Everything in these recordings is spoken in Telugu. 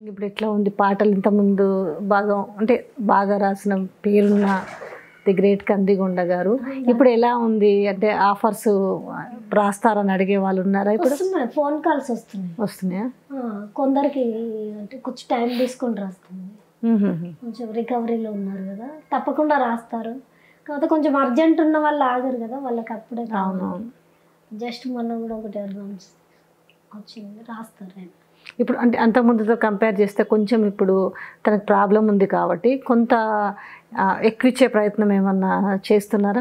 ఇప్పుడు ఎట్లా ఉంది పాటలు ఇంతకుముందు బాగా అంటే బాగా రాసిన పేరున్న ది గ్రేట్ కందిగొండ గారు ఇప్పుడు ఎలా ఉంది అంటే ఆఫర్స్ రాస్తారని అడిగే వాళ్ళు ఉన్నారా ఇప్పుడు వస్తున్నాయి ఫోన్ కాల్స్ వస్తున్నాయి వస్తున్నాయా ఆ, కొందరికి అంటే కొంచెం టైం తీసుకొని రాస్తుంది మ్మ్. కొంచెం రికవరీలో ఉన్నారు కదా తప్పకుండా రాస్తారు కాకపోతే కొంచెం అర్జెంట్ ఉన్న వాళ్ళు ఆగరు కదా వాళ్ళకి అప్పుడే అవునవును జస్ట్ మొన్న కూడా ఒకటి అడ్వాన్స్ వచ్చింది రాస్తారు ఆయన ఇప్పుడు అంటే అంతకుముందుతో కంపేర్ చేస్తే కొంచెం ఇప్పుడు తనకు ప్రాబ్లం ఉంది కాబట్టి కొంత ఆ, ఎక్కువ ఇచ్చే ప్రయత్నం ఏమన్నా చేస్తున్నారా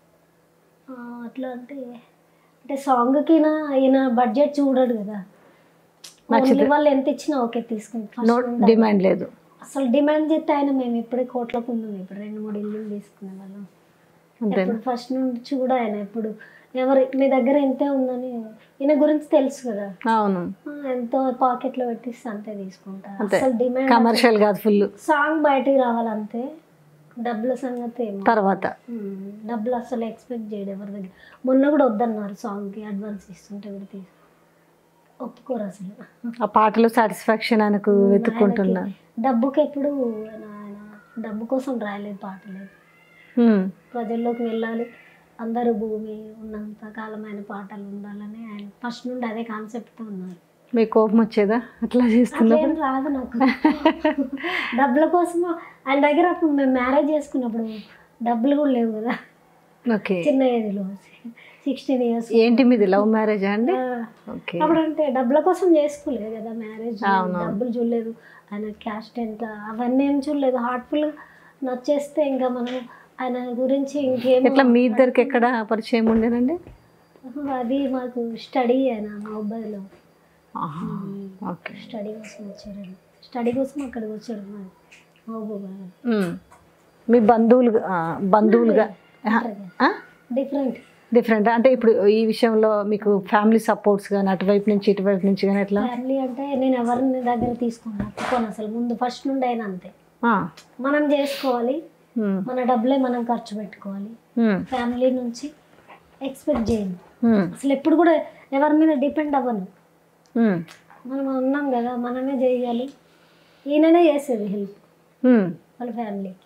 ఆ, అట్లా అంటే అంటే సాంగ్కినా ఈయన బడ్జెట్ చూడడు కదా ఓన్లీ వాళ్ళు ఎంత ఇచ్చినా ఓకే తీసుకుంటాం నో డిమాండ్ లేదు అసలు డిమాండ్ చేస్తే ఆయన మేము ఇప్పుడే కోట్లకు ఉన్నాం ఇప్పుడు రెండు మూడు ఇల్లు తీసుకునే వాళ్ళం అంతే ఇప్పుడు ఫస్ట్ నుంచి కూడా ఆయన ఇప్పుడు ఎవరు మీ దగ్గర ఎంతే ఉందని ఈయన గురించి తెలుసు కదా అవును ఆ, ఎంతో పాకెట్లో పెట్టిస్తే అంతే తీసుకుంటా అంతే. అసలు డిమాండ్ కమర్షియల్ కాదు ఫుల్ సాంగ్ బయటికి రావాలంతే డబ్బుల సంగతి ఏమో తర్వాత ఉమ్, డబ్బులు అసలు ఎక్స్పెక్ట్ చేయడు ఎవరి దగ్గర మొన్న కూడా వద్దన్నారు సాంగ్కి అడ్వాన్స్ ఇస్తుంటే కూడా తీసు ఒప్పుకోరు అసలు ఆ పాటలో సాటిస్ఫాక్షన్ ఆయనకు వెతుక్కుంటున్నా ఆయనకి డబ్బుకి ఎప్పుడు ఆయన ఆయన డబ్బు కోసం రాయలేదు పాటలేదు మ్మ్. ప్రజల్లోకి వెళ్ళాలి అందరూ భూమి ఉన్నంత కాలమైన పాటలు ఉండాలని ఆయన ఫస్ట్ నుండి అదే కాన్సెప్ట్తో ఉన్నారు మీ కోపం వచ్చేదా అట్లా చేస్తున్నా అట్లేం రాదు నాకు డబ్బుల కోసం ఆయన దగ్గర అప్పుడు మేము మ్యారేజ్ చేసుకున్నప్పుడు డబ్బులు కూడా లేవు కదా ఓకే చిన్న ఏజ్లో సిక్స్టీన్ ఇయర్స్ ఏంటి మీది లవ్ మ్యారేజా అండి ఓకే అప్పుడు అంటే డబ్బుల కోసం చేసుకోలేదు కదా మ్యారేజ్ అవును. డబ్బులు చూడలేదు ఆయన క్యాస్ట్ ఎంత అవన్నీ ఏం చూడలేదు హార్ట్ఫుల్ నచ్చేస్తే ఇంకా మనం ఆయన గురించి ఇంకేం ఎట్లా మీ ఇద్దరికి ఎక్కడ పరిచయం ఉండేనండి అది మాకు స్టడీ ఆయన మొబైల్లో ఆహా. ఓకే స్టడీ కోసం వచ్చారు స్టడీ కోసం అక్కడికి వచ్చారు మాది మహబూబాబాద్ మ్మ్. మీ బంధువులుగా ఆ, బంధువులుగా డిఫరెంట్ డిఫరెంట్ అంటే ఇప్పుడు ఈ విషయంలో మీకు ఫ్యామిలీ సపోర్ట్స్ కానీ అటువైపు నుంచి ఇటువైపు నుంచి కానీ ఎట్లా ఫ్యామిలీ అంటే నేను ఎవరిని దగ్గర తీసుకున్నా ఒప్పుకోను అసలు ముందు ఫస్ట్ నుండి అయినా అంతే ఆ. మనం చేసుకోవాలి మ్మ్. మన డబ్బులే మనం ఖర్చు పెట్టుకోవాలి మ్మ్. ఫ్యామిలీ నుంచి ఎక్స్పెక్ట్ చేయను మ్మ్. అసలు ఎప్పుడు కూడా ఎవరి మీద డిపెండ్ అవ్వను మ్మ్. మనం ఉన్నాం కదా మనమే చేయాలి ఈయననే చేసేది హెల్ప్ మ్మ్. వాళ్ళ ఫ్యామిలీకి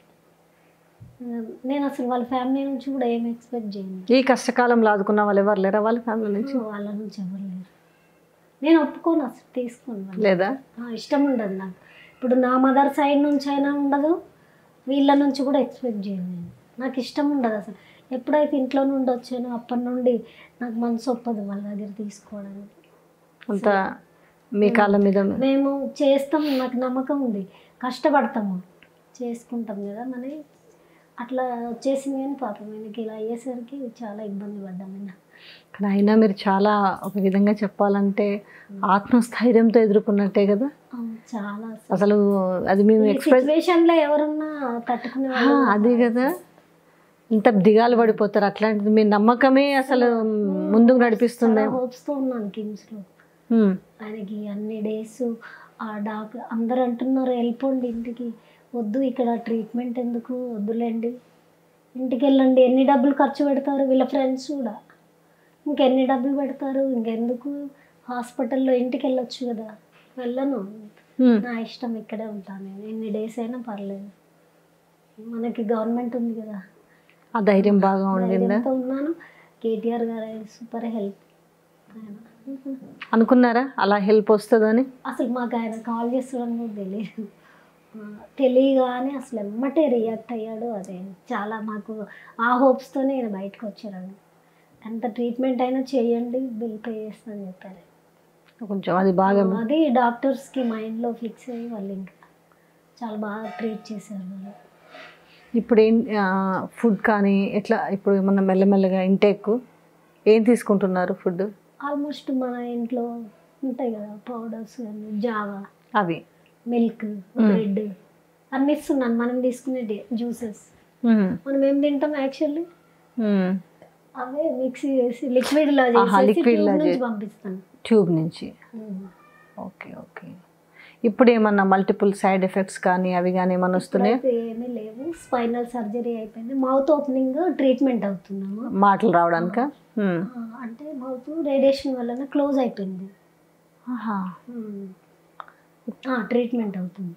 నేను అసలు వాళ్ళ ఫ్యామిలీ నుంచి కూడా ఏం ఎక్స్పెక్ట్ చేయను ఈ కష్టకాలంలో ఆదుకున్న వాళ్ళు ఎవరు లేరా వాళ్ళ ఫ్యామిలీ నుంచి వాళ్ళ నుంచి ఎవరు లేరు నేను ఒప్పుకోను అసలు తీసుకోను వాళ్ళని. లేదా ఆ, ఇష్టం ఉండదు నాకు ఇప్పుడు నా మదర్ సైడ్ నుంచి అయినా ఉండదు వీళ్ళ నుంచి కూడా ఎక్స్పెక్ట్ చేయను నేను నాకు ఇష్టం ఉండదు అసలు ఎప్పుడైతే ఇంట్లో నుండి వచ్చానో అప్పటి నుండి నాకు మనసు ఒప్పదు వాళ్ళ దగ్గర తీసుకోవడానికి అంత మీ కాళ్ళ మీద మేము చేస్తాం నాకు నమ్మకం ఉంది కష్టపడతాము చేసుకుంటాం కదా మరి అట్లా వచ్చేసింది కానీ పాపం ఆయనకి ఇలా అయ్యేసరికి చాలా ఇబ్బంది పడ్డాం నేను కానీ అయినా మీరు చాలా ఒక విధంగా చెప్పాలంటే ఆత్మస్థైర్యంతో ఎదుర్కొన్నట్టే కదా అవును, చాలా అసలు అది మేము ఎక్స్పెక్ట్ సిచ్యువేషన్లో ఎవరున్నా తట్టుకునే ఆ, వాళ్ళు అదే కదా ఇంత దిగాలు పడిపోతారు అట్లాంటిది మీ నమ్మకమే అసలు ముందుకు నడిపిస్తుంది హోప్స్తో ఉన్నాను కిమ్స్లో ఉమ్, ఆయనకి అన్ని డేస్ ఆ డాక్టర్ అందరు అంటున్నారు వెళ్ళిపోండి ఇంటికి వద్దు ఇక్కడ ట్రీట్మెంట్ ఎందుకు వద్దులేండి ఇంటికి వెళ్ళండి ఎన్ని డబ్బులు ఖర్చు పెడతారు వీళ్ళ ఫ్రెండ్స్ కూడా ఇంకెన్ని డబ్బులు పెడతారు ఇంకెందుకు హాస్పిటల్లో ఇంటికి వెళ్ళొచ్చు కదా వెళ్ళను ఉమ్, నా ఇష్టం ఇక్కడే ఉంటాను నేను ఎన్ని డేస్ అయినా పర్లేదు మనకి గవర్నమెంట్ ఉంది కదా ఆ ధైర్యం బాగా ఉండిందా ధైర్యంతో ఉన్నాను కేటీఆర్ గారు సూపర్ హెల్ప్ ఆయన అనుకున్నారా అలా హెల్ప్ వస్తుందని అసలు మాకు ఆయన కాల్ చేస్తాడని కూడా తెలియదు ఆ, తెలియగానే అసలు ఎమ్మటే రియాక్ట్ అయ్యాడు అదే చాలా మాకు ఆ హోప్స్తోనే ఆయన బయటకు వచ్చారండి ఎంత ట్రీట్మెంట్ అయినా చేయండి బిల్ పే చేస్తానని చెప్పారు కొంచెం అది బాగా అది డాక్టర్స్కి మైండ్లో ఫిక్స్ అయ్యి వాళ్ళు ఇంకా చాలా బాగా ట్రీట్ చేశారు వాళ్ళు ఇప్పుడు ఏం ఫుడ్ కానీ ఎట్లా ఇప్పుడు ఏమన్నా మెల్లమెల్లగా ఇంటేక్ ఏం తీసుకుంటున్నారు ఫుడ్ ఆల్మోస్ట్ మన ఇంట్లో ఉంటాయి కదా పౌడర్స్ కానీ జావా అవి మిల్క్ బ్రెడ్ అన్ని ఇస్తున్నాను మనం తీసుకునే జ్యూసెస్ ఉమ్, మనం ఏం తింటాం యాక్చువల్లీ ఉమ్. అవే మిక్సీ చేసి లిక్విడ్ లా ఆహా, చేసి liquid లా నుంచి చేసి. పంపిస్తాను ట్యూబ్ నుంచి ఓకే ఓకే ఇప్పుడు ఏమన్నా మల్టిపుల్ సైడ్ ఎఫెక్ట్స్ కానీ అవి కానీ ఏమన్నా వస్తున్నాయి అయితే ఏమీ లేవు స్పైనల్ సర్జరీ అయిపోయింది మౌత్ ఓపెనింగ్ ట్రీట్మెంట్ అవుతున్నాము మాటలు రావడానిక ఉమ్. ఆ, అంటే మౌత్ రేడియేషన్ వలన క్లోజ్ అయిపోయింది ఆహా. ఉమ్. ట్రీట్మెంట్ అవుతుంది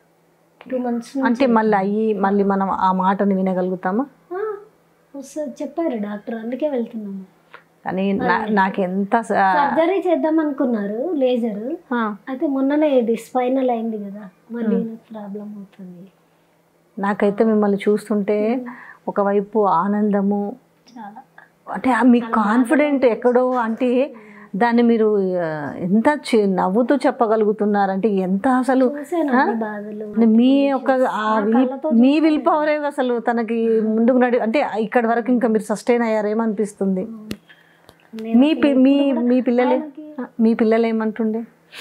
టూ మంత్స్ అంటే మళ్ళీ అయ్యి మళ్ళీ మనం ఆ మాటని వినగలుగుతామా వస్తుంది చెప్పారు డాక్టర్ అందుకే వెళ్తున్నాము కానీ నా- నాకు ఎంత స- సర్జరీ చేద్దాం అనుకున్నారు లేజర్ ఆ, అయితే మొన్ననే ఇది స్పైనల్ అయింది కదా మళ్ళీ ప్రాబ్లం అవుతుంది నాకైతే మిమ్మల్ని చూస్తుంటే ఒకవైపు ఆనందము చాలా అంటే ఆ మీ కాన్ఫిడెంట్ ఎక్కడో అంటే దాన్ని మీరు ఆ, ఎంత చి- నవ్వుతూ చెప్పగలుగుతున్నారంటే ఎంత అసలు చూసాను అన్ని బాధలు అంటే మీ యొక్క ఆ విల్- మీ విల్ పవరే అసలు తనకి ముందుకు నడి అంటే ఇక్కడి వరకు ఇంకా మీరు సస్టైన్ అయ్యారేమనిపిస్తుంది నేను మీ పి- మీ మీ పిల్లలే ఆయనకి- మీ పిల్లలు ఏమంటుండే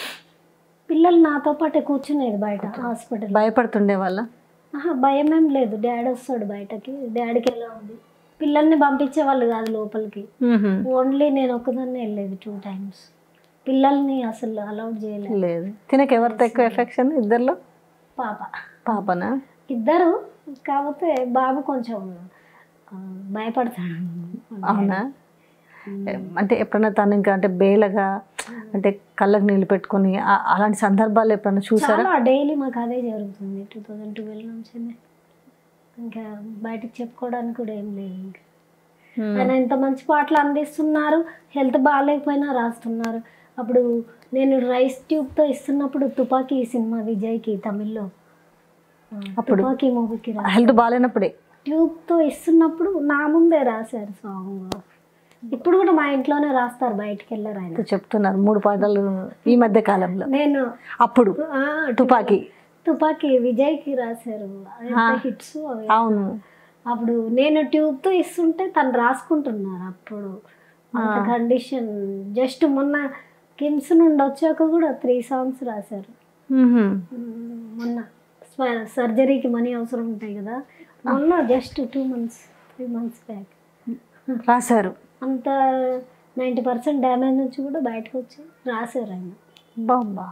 పిల్లలు నాతో పాటే కూర్చునేది బయట హాస్పిటల్ భయపడుతుండే వాళ్ళ ఆహా, భయం ఏం లేదు డాడీ వస్తాడు బయటకి డాడీకి ఎలా ఉంది పిల్లల్ని పంపించే వాళ్ళు కాదు లోపలికి ఓన్లీ నేను ఒక్కదాన్నే వెళ్ళేది టూ టైమ్స్ పిల్లల్ని అసలు అలౌడ్ చేయలేదు లేదు తినకి ఎవరితో ఎక్కువ ఎఫెక్షన్ ఇద్దరిలో పాప పాపనా ఇద్దరు కాకపోతే బాబు కొంచెం ఆ, భయపడతాడు అవునా అంటే ఎప్పుడైనా తను ఇంకా అంటే బేలగా అంటే కళ్ళకు నీళ్ళు పెట్టుకొని ఆ- అలాంటి సందర్భాలు ఎప్పుడైనా చూసారా చాలా డైలీ మాకు అదే జరుగుతుంది టూ థౌజండ్ ట్వెల్వ్ నుంచి ఇంకా బయటకు చెప్పుకోవడానికి కూడా ఏం లేదు ఇంకా Hmm. ఆయన ఇంత మంచి పాటలు అందిస్తున్నారు హెల్త్ బాగాలేకపోయినా రాస్తున్నారు అప్పుడు నేను రైస్ ట్యూబ్తో ఇస్తున్నప్పుడు తుపాకీ ఈ సినిమా విజయ్కి తమిళ్లో ఆ, అప్పుడు? తుపాకీ మూవీకి రా హెల్త్ బాగాలేనప్పుడే ట్యూబ్తో ఇస్తున్నప్పుడు నా ముందే రాశారు సాంగ్ ఇప్పుడు కూడా మా ఇంట్లోనే రాస్తారు బయటికి వెళ్ళారు ఆయన చెప్తున్నారు మూడు పాటలు ఈ మధ్య కాలంలో నేను అప్పుడు ఆ, తుపాకీ తుపాకీ విజయ్కి రాశారు హిట్స్ అవి అవును అప్పుడు నేను ట్యూబ్తో ఇస్తుంటే తను రాసుకుంటున్నారు అప్పుడు అంత కండిషన్ జస్ట్ మొన్న కిమ్స్ నుండి వచ్చాక కూడా త్రీ సాంగ్స్ రాశారు మ్మ్హ్మ్. మ్మ్, మొన్న స్వ- సర్జరీకి మనీ అవసరం ఉంటాయి కదా మొన్న just two months three months back రాశారు అంత నైంటీ పర్సెంట్ డ్యామేజ్ నుంచి కూడా బయటకు వచ్చి రాశారు ఆయన బాబా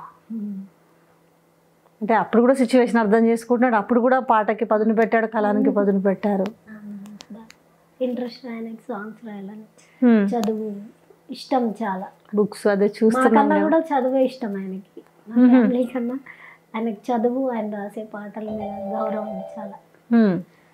అంటే అప్పుడు కూడా సిచ్యువేషన్ అర్థం చేసుకుంటున్నాడు అప్పుడు కూడా పాటకి పదును పెట్టాడు కళానికి పదును పెట్టారు ఇంట్రెస్ట్ ఆయనకి సాంగ్స్ రాయాలని మ్మ్. చదువు ఇష్టం చాలా బుక్స్ అదే చూస్తున్నాం మాకన్నా కూడా చదువే ఇష్టం ఆయనకి మా ఫ్యామిలీ కన్నా ఆయనకి చదువు ఆయన రాసే పాటల మీద గౌరవం చాలా మ్మ్.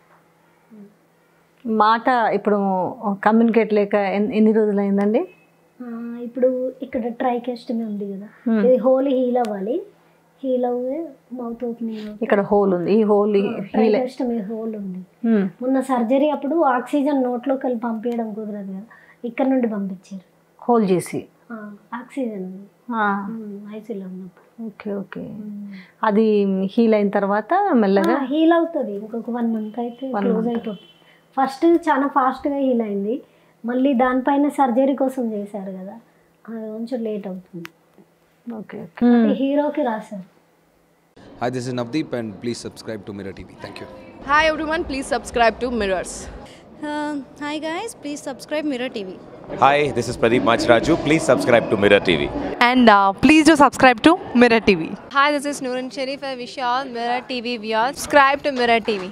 మాట ఇప్పుడు కమ్యూనికేట్ లేక ఎన్- ఎన్ని రోజులు అయిందండి ఆ, ఇప్పుడు ఇక్కడ ట్రైకెస్టమీ ఉంది కదా Hmm. ఇది హోలీ హీల్ అవ్వాలి హీల్ అవ్వే మౌత్ ఓపెనింగ్ ఇక్కడ హోల్ ఉంది ఈ హోల్ హీల్ ట్రైకెస్టమీ హోల్ ఉంది మొన్న సర్జరీ అప్పుడు ఆక్సిజన్ నోట్లోకి వెళ్ళి పంపించడం కుదరదు కదా ఇక్కడ నుండి పంపించారు హోల్ చేసి ఆ, ఆక్సిజన్ ఐసీలో ఉన్నప్పుడు ఓకే ఓకే అది హీల్ అయిన తర్వాత మెల్లగా హీల్ అవుతుంది ఇంకొక వన్ మంత్ అయితే క్లోజ్ అయిపోతుంది ఫస్ట్ చాలా ఫాస్ట్గా హీల్ అయింది మళ్ళీ దానిపైన సర్జరీ కోసం చేశారు కదా అది కొంచెం లేట్ అవుతుంది ఓకే ఈ హీరోకి రాశారు Hi, this is Navdeep, and please subscribe to Mirror TV. Thank you. Hi everyone, please subscribe to Mirrors. Uh, hi guys, please subscribe Mirror TV. Hi, this is Pradeep Machraju. Please subscribe to Mirror TV. and uh, please do subscribe to Mirror TV. Hi, this is Noorun Sharif. I wish you all Mirror TV viewers. Subscribe to Mirror TV.